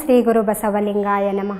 ಶ್ರೀ ಗುರು ಬಸವಲಿಂಗಾಯ ನಮಃ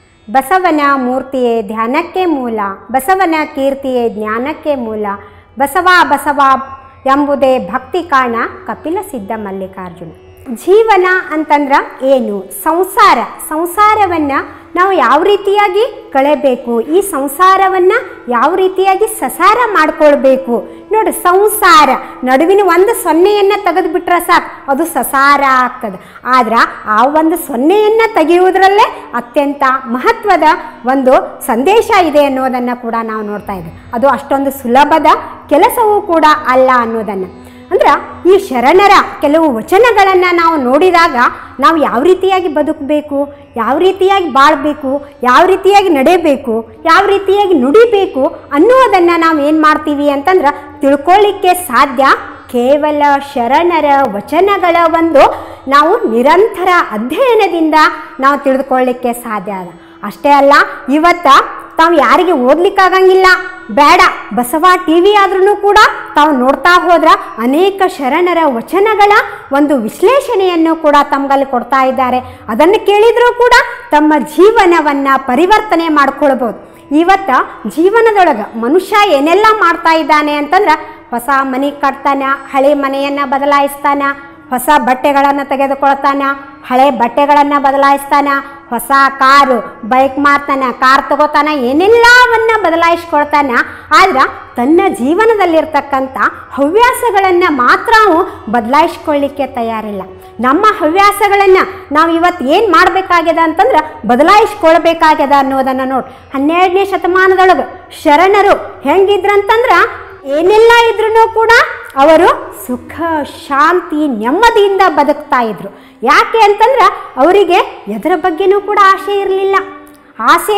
ಬಸವನ ಮೂರ್ತಿಯೇ ಧ್ಯಾನಕ್ಕೆ ಮೂಲ ಬಸವನ ಕೀರ್ತಿಯೇ ಜ್ಞಾನಕ್ಕೆ ಮೂಲ ಬಸವ ಬಸವ ಎಂಬುದೇ ಭಕ್ತಿ ಕಾರಣ ಕಪಿಲ ಸಿದ್ಧ ಮಲ್ಲಿಕಾರ್ಜುನ ಜೀವನ ಅಂತಂದ್ರೆ ಏನು ಸಂಸಾರ ಸಂಸಾರವನ್ನು ನಾವು ಯಾವ ರೀತಿಯಾಗಿ ಕಳೆಬೇಕು ಈ ಸಂಸಾರವನ್ನು ಯಾವ ರೀತಿಯಾಗಿ ಸಸಾರ ಮಾಡ್ಕೊಳ್ಬೇಕು ನೋಡಿ ಸಂಸಾರ ನಡುವಿನ ಒಂದು ಸೊನ್ನೆಯನ್ನು ತೆಗೆದುಬಿಟ್ರೆ ಸಾಕು ಅದು ಸಸಾರ ಆಗ್ತದೆ ಆದ್ರೆ ಆ ಒಂದು ಸೊನ್ನೆಯನ್ನು ತೆಗೆಯುವುದರಲ್ಲೇ ಅತ್ಯಂತ ಮಹತ್ವದ ಒಂದು ಸಂದೇಶ ಇದೆ ಅನ್ನೋದನ್ನು ಕೂಡ ನಾವು ನೋಡ್ತಾ ಇದ್ದೇವೆ ಅದು ಅಷ್ಟೊಂದು ಸುಲಭದ ಕೆಲಸವೂ ಕೂಡ ಅಲ್ಲ ಅನ್ನೋದನ್ನು ಅಂದ್ರೆ ಈ ಶರಣರ ಕೆಲವು ವಚನಗಳನ್ನು ನಾವು ನೋಡಿದಾಗ ನಾವು ಯಾವ ರೀತಿಯಾಗಿ ಬದುಕಬೇಕು ಯಾವ ರೀತಿಯಾಗಿ ಬಾಳಬೇಕು ಯಾವ ರೀತಿಯಾಗಿ ನಡೆಯಬೇಕು ಯಾವ ರೀತಿಯಾಗಿ ನುಡಿಬೇಕು ಅನ್ನೋದನ್ನು ನಾವು ಏನು ಮಾಡ್ತೀವಿ ಅಂತಂದ್ರೆ ತಿಳ್ಕೊಳ್ಳಿಕ್ಕೆ ಸಾಧ್ಯ ಕೇವಲ ಶರಣರ ವಚನಗಳ ಒಂದು ನಾವು ನಿರಂತರ ಅಧ್ಯಯನದಿಂದ ನಾವು ತಿಳಿದುಕೊಳ್ಳಿಕ್ಕೆ ಸಾಧ್ಯ ಅದ ಅಷ್ಟೇ ಅಲ್ಲ ಇವತ್ತ ತಾವು ಯಾರಿಗೆ ಓದ್ಲಿಕ್ಕಾಗಂಗಿಲ್ಲ ಬೇಡ ಬಸವ ಟಿ ವಿ ಆದ್ರೂ ಕೂಡ ತಾವು ನೋಡ್ತಾ ಹೋದ್ರ ಅನೇಕ ಶರಣರ ವಚನಗಳ ಒಂದು ವಿಶ್ಲೇಷಣೆಯನ್ನು ಕೂಡ ತಮ್ಮಲ್ಲಿ ಕೊಡ್ತಾ ಇದ್ದಾರೆ ಅದನ್ನು ಕೇಳಿದರೂ ಕೂಡ ತಮ್ಮ ಜೀವನವನ್ನು ಪರಿವರ್ತನೆ ಮಾಡ್ಕೊಳ್ಬೋದು ಇವತ್ತ ಜೀವನದೊಳಗೆ ಮನುಷ್ಯ ಏನೆಲ್ಲ ಮಾಡ್ತಾ ಇದ್ದಾನೆ ಅಂತಂದ್ರೆ ಹೊಸ ಮನೆ ಕಟ್ತಾನ ಹಳೆ ಮನೆಯನ್ನು ಬದಲಾಯಿಸ್ತಾನ ಹೊಸ ಬಟ್ಟೆಗಳನ್ನು ತೆಗೆದುಕೊಳ್ತಾನ ಹಳೆ ಬಟ್ಟೆಗಳನ್ನು ಬದಲಾಯಿಸ್ತಾನ ಹೊಸ ಕಾರು ಬೈಕ್ ಮಾರ್ತಾನ ಕಾರ್ ತಗೋತಾನ ಏನೆಲ್ಲವನ್ನ ಬದಲಾಯಿಸ್ಕೊಳ್ತಾನ ಆದ್ರೆ ತನ್ನ ಜೀವನದಲ್ಲಿರ್ತಕ್ಕಂಥ ಹವ್ಯಾಸಗಳನ್ನು ಮಾತ್ರ ಅವು ಬದಲಾಯಿಸ್ಕೊಳ್ಳಿಕ್ಕೆ ತಯಾರಿಲ್ಲ ನಮ್ಮ ಹವ್ಯಾಸಗಳನ್ನು ನಾವು ಇವತ್ತು ಏನು ಮಾಡಬೇಕಾಗ್ಯದ ಅಂತಂದ್ರೆ ಬದಲಾಯಿಸ್ಕೊಳ್ಬೇಕಾಗ್ಯದ ಅನ್ನೋದನ್ನು ನೋಡಿ ಹನ್ನೆರಡನೇ ಶತಮಾನದೊಳಗೆ ಶರಣರು ಹೆಂಗಿದ್ರಂತಂದ್ರೆ ಏನೆಲ್ಲ ಇದ್ರೂ ಕೂಡ ಅವರು ಸುಖ ಶಾಂತಿ ನೆಮ್ಮದಿಯಿಂದ ಬದುಕ್ತಾ ಇದ್ರು ಯಾಕೆ ಅಂತಂದ್ರೆ ಅವರಿಗೆ ಎದರ ಬಗ್ಗೆನೂ ಕೂಡ ಆಸೆ ಇರಲಿಲ್ಲ ಆಸೆ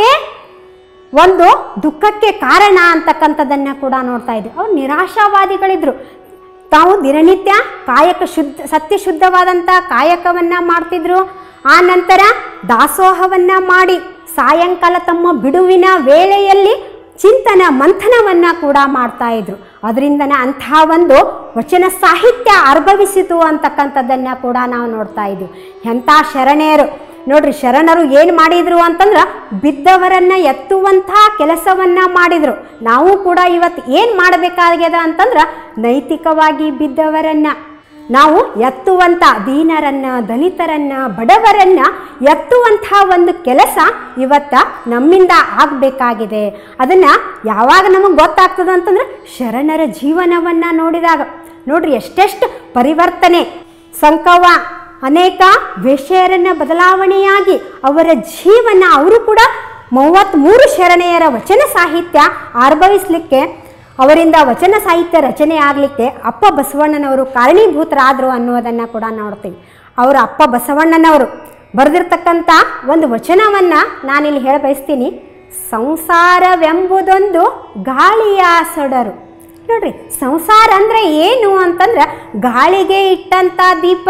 ಒಂದು ದುಃಖಕ್ಕೆ ಕಾರಣ ಅಂತಕ್ಕಂಥದ್ದನ್ನು ಕೂಡ ನೋಡ್ತಾ ಇದ್ರು ಅವ್ರು ನಿರಾಶಾವಾದಿಗಳಿದ್ರು ತಾವು ದಿನನಿತ್ಯ ಕಾಯಕ ಶುದ್ಧ ಸತ್ಯ ಶುದ್ಧವಾದಂಥ ಕಾಯಕವನ್ನು ಮಾಡ್ತಿದ್ರು ಆ ನಂತರ ದಾಸೋಹವನ್ನು ಮಾಡಿ ಸಾಯಂಕಾಲ ತಮ್ಮ ಬಿಡುವಿನ ವೇಳೆಯಲ್ಲಿ ಚಿಂತನ ಮಂಥನವನ್ನು ಕೂಡ ಮಾಡ್ತಾ ಇದ್ರು ಅದರಿಂದನೇ ಅಂಥ ಒಂದು ವಚನ ಸಾಹಿತ್ಯ ಅರ್ಭವಿಸಿತು ಅಂತಕ್ಕಂಥದ್ದನ್ನು ಕೂಡ ನಾವು ನೋಡ್ತಾ ಇದ್ವಿ ಎಂಥ ಶರಣೆಯರು ನೋಡ್ರಿ ಶರಣರು ಏನು ಮಾಡಿದ್ರು ಅಂತಂದ್ರೆ ಬಿದ್ದವರನ್ನು ಎತ್ತುವಂಥ ಕೆಲಸವನ್ನು ಮಾಡಿದರು ನಾವು ಕೂಡ ಇವತ್ತು ಏನು ಮಾಡಬೇಕಾಗ್ಯದ ಅಂತಂದ್ರೆ ನೈತಿಕವಾಗಿ ಬಿದ್ದವರನ್ನು ನಾವು ಎತ್ತುವಂಥ ದೀನರನ್ನ ದಲಿತರನ್ನ ಬಡವರನ್ನ ಎತ್ತುವಂಥ ಒಂದು ಕೆಲಸ ಇವತ್ತ ನಮ್ಮಿಂದ ಆಗಬೇಕಾಗಿದೆ ಅದನ್ನು ಯಾವಾಗ ನಮಗೆ ಗೊತ್ತಾಗ್ತದೆ ಅಂತಂದ್ರೆ ಶರಣರ ಜೀವನವನ್ನು ನೋಡಿದಾಗ ನೋಡ್ರಿ ಎಷ್ಟೆಷ್ಟು ಪರಿವರ್ತನೆ ಸಂಕವ ಅನೇಕ ವೇಶ್ಯರನ್ನ ಬದಲಾವಣೆಯಾಗಿ ಅವರ ಜೀವನ ಅವರು ಕೂಡ ಮೂವತ್ತ್ಮೂರು ಶರಣೆಯರ ವಚನ ಸಾಹಿತ್ಯ ಆರ್ಭವಿಸಲಿಕ್ಕೆ ಅವರಿಂದ ವಚನ ಸಾಹಿತ್ಯ ರಚನೆ ಆಗಲಿಕ್ಕೆ ಅಪ್ಪ ಬಸವಣ್ಣನವರು ಕಾರಣೀಭೂತರಾದರು ಅನ್ನೋದನ್ನು ಕೂಡ ನೋಡ್ತೀವಿ ಅವರು ಅಪ್ಪ ಬಸವಣ್ಣನವರು ಬರೆದಿರ್ತಕ್ಕಂಥ ಒಂದು ವಚನವನ್ನು ನಾನಿಲ್ಲಿ ಹೇಳ ಬಯಸ್ತೀನಿ ಸಂಸಾರವೆಂಬುದೊಂದು ಗಾಳಿಯ ಸೊಡರು ನೋಡ್ರಿ ಸಂಸಾರ ಅಂದರೆ ಏನು ಅಂತಂದ್ರೆ ಗಾಳಿಗೆ ಇಟ್ಟಂಥ ದೀಪ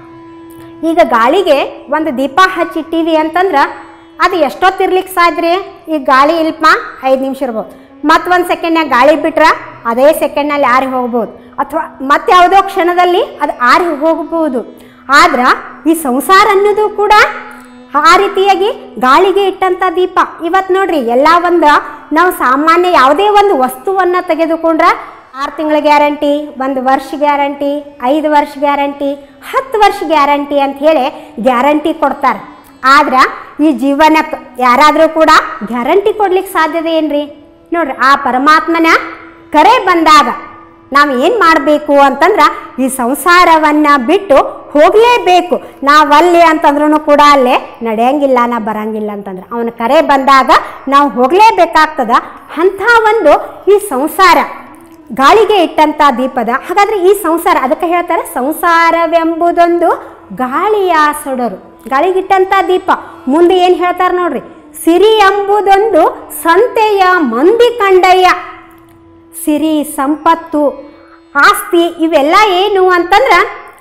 ಈಗ ಗಾಳಿಗೆ ಒಂದು ದೀಪ ಹಚ್ಚಿಟ್ಟಿವಿ ಅಂತಂದ್ರೆ ಅದು ಎಷ್ಟೊತ್ತಿರ್ಲಿಕ್ಕೆ ಸಾಧ್ಯ ಈಗ ಗಾಳಿ ಇಲ್ಪ ಐದು ನಿಮಿಷ ಇರ್ಬೋದು ಮತ್ತು ಒಂದು ಸೆಕೆಂಡ್ನಾಗ ಗಾಳಿ ಬಿಟ್ರೆ ಅದೇ ಸೆಕೆಂಡ್ನಲ್ಲಿ ಆರಿ ಹೋಗ್ಬೋದು ಅಥವಾ ಮತ್ತೆ ಯಾವುದೋ ಕ್ಷಣದಲ್ಲಿ ಅದು ಆರಿ ಹೋಗ್ಬೋದು ಆದ್ರೆ ಈ ಸಂಸಾರ ಅನ್ನೋದು ಕೂಡ ಆ ರೀತಿಯಾಗಿ ಗಾಳಿಗೆ ಇಟ್ಟಂಥ ದೀಪ ಇವತ್ತು ನೋಡ್ರಿ ಎಲ್ಲ ಒಂದು ನಾವು ಸಾಮಾನ್ಯ ಯಾವುದೇ ಒಂದು ವಸ್ತುವನ್ನು ತೆಗೆದುಕೊಂಡ್ರೆ ಆರು ತಿಂಗಳ ಗ್ಯಾರಂಟಿ ಒಂದು ವರ್ಷ ಗ್ಯಾರಂಟಿ ಐದು ವರ್ಷ ಗ್ಯಾರಂಟಿ ಹತ್ತು ವರ್ಷ ಗ್ಯಾರಂಟಿ ಅಂತ ಹೇಳಿ ಗ್ಯಾರಂಟಿ ಕೊಡ್ತಾರೆ ಆದ್ರೆ ಈ ಜೀವನಕ್ಕೆ ಯಾರಾದರೂ ಕೂಡ ಗ್ಯಾರಂಟಿ ಕೊಡ್ಲಿಕ್ಕೆ ಸಾಧ್ಯತೆ ಏನ್ರಿ ನೋಡ್ರಿ ಆ ಪರಮಾತ್ಮನ ಕರೆ ಬಂದಾಗ ನಾವು ಏನು ಮಾಡಬೇಕು ಅಂತಂದ್ರೆ ಈ ಸಂಸಾರವನ್ನು ಬಿಟ್ಟು ಹೋಗಲೇಬೇಕು ನಾವಲ್ಲಿ ಅಂತಂದ್ರೂ ಕೂಡ ಅಲ್ಲೇ ನಡೆಯಂಗಿಲ್ಲ ನಾ ಬರಂಗಿಲ್ಲ ಅಂತಂದ್ರೆ ಅವನ ಕರೆ ಬಂದಾಗ ನಾವು ಹೋಗಲೇಬೇಕಾಗ್ತದ ಅಂಥ ಒಂದು ಈ ಸಂಸಾರ ಗಾಳಿಗೆ ಇಟ್ಟಂಥ ದೀಪದ ಹಾಗಾದರೆ ಈ ಸಂಸಾರ ಅದಕ್ಕೆ ಹೇಳ್ತಾರೆ ಸಂಸಾರವೆಂಬುದೊಂದು ಗಾಳಿಯ ಸೊಡರು ಗಾಳಿಗಿಟ್ಟಂಥ ದೀಪ ಮುಂದೆ ಏನು ಹೇಳ್ತಾರೆ ನೋಡ್ರಿ ಸಿರಿ ಎಂಬುದೊಂದು ಸಂತೆಯ ಮಂದಿ ಕಂಡಯ್ಯ ಸಿರಿ ಸಂಪತ್ತು ಆಸ್ತಿ ಇವೆಲ್ಲ ಏನು ಅಂತಂದ್ರೆ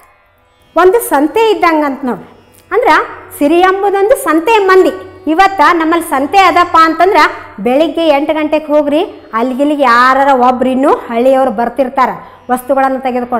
ಒಂದು ಸಂತೆ ಇದ್ದಂಗೆ ಅಂತ ನೋಡಿ ಅಂದ್ರೆ ಸಿರಿ ಎಂಬುದೊಂದು ಸಂತೆ ಮಂದಿ ಇವತ್ತ ನಮ್ಮಲ್ಲಿ ಸಂತೆ ಅದಪ್ಪ ಅಂತಂದ್ರೆ ಬೆಳಿಗ್ಗೆ ಎಂಟು ಗಂಟೆಗೆ ಹೋಗ್ರಿ ಅಲ್ಲಿಗಿಲ್ಲಿಗೆ ಯಾರ ಒಬ್ರು ಇನ್ನೂ ಹಳ್ಳಿಯವರು ಬರ್ತಿರ್ತಾರೆ ವಸ್ತುಗಳನ್ನು ತೆಗೆದುಕೊಂಡು